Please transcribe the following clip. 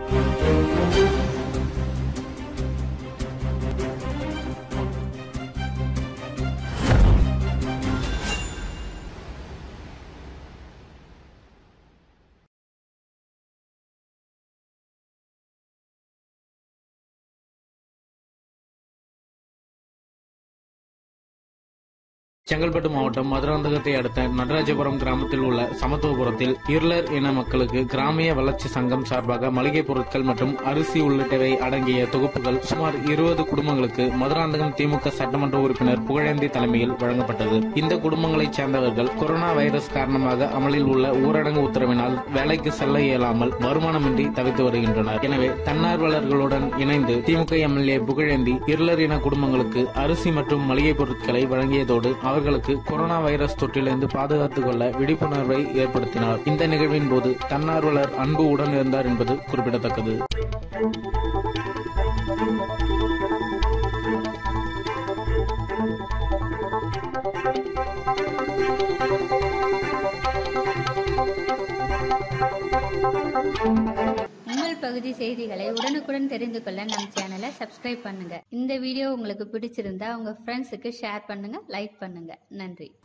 செங்கல்பட்டு மாவட்டம் மதுராந்தகத்தை அடுத்த நடராஜபுரம் கிராமத்தில் உள்ள சமத்துவபுரத்தில் இருளர் இன மக்களுக்கு கிராமிய வளர்ச்சி சங்கம் சார்பாக மளிகை பொருட்கள் மற்றும் அரிசி உள்ளிட்டவை அடங்கிய தொகுப்புகள் சுமார் இருபது குடும்பங்களுக்கு மதுராந்தகம் திமுக சட்டமன்ற உறுப்பினர் புகழேந்தி தலைமையில் வழங்கப்பட்டது இந்த குடும்பங்களைச் சேர்ந்தவர்கள் கொரோனா வைரஸ் காரணமாக அமலில் உள்ள ஊரடங்கு உத்தரவினால் வேலைக்கு செல்ல இயலாமல் வருமானமின்றி தவித்து வருகின்றனர் எனவே தன்னார்வலர்களுடன் இணைந்து திமுக எம்எல்ஏ புகழேந்தி இருளர் இன குடும்பங்களுக்கு அரிசி மற்றும் மளிகை பொருட்களை வழங்கியதோடு அவர்களுக்கு கொரோனா வைரஸ் தொற்றிலிருந்து பாதுகாத்துக் கொள்ள விழிப்புணர்வை ஏற்படுத்தினார் இந்த நிகழ்வின் போது தன்னார்வலர் அன்பு உடன் இருந்தார் என்பது குறிப்பிடத்தக்கது உங்கள் பகுதி செய்திகளை உடனுக்குடன் தெரிந்து கொள்ள நம் சேனலை சப்ஸ்கிரைப் பண்ணுங்க இந்த வீடியோ உங்களுக்கு பிடிச்சிருந்தா உங்க ஃப்ரெண்ட்ஸுக்கு ஷேர் பண்ணுங்க லைக் பண்ணுங்க நன்றி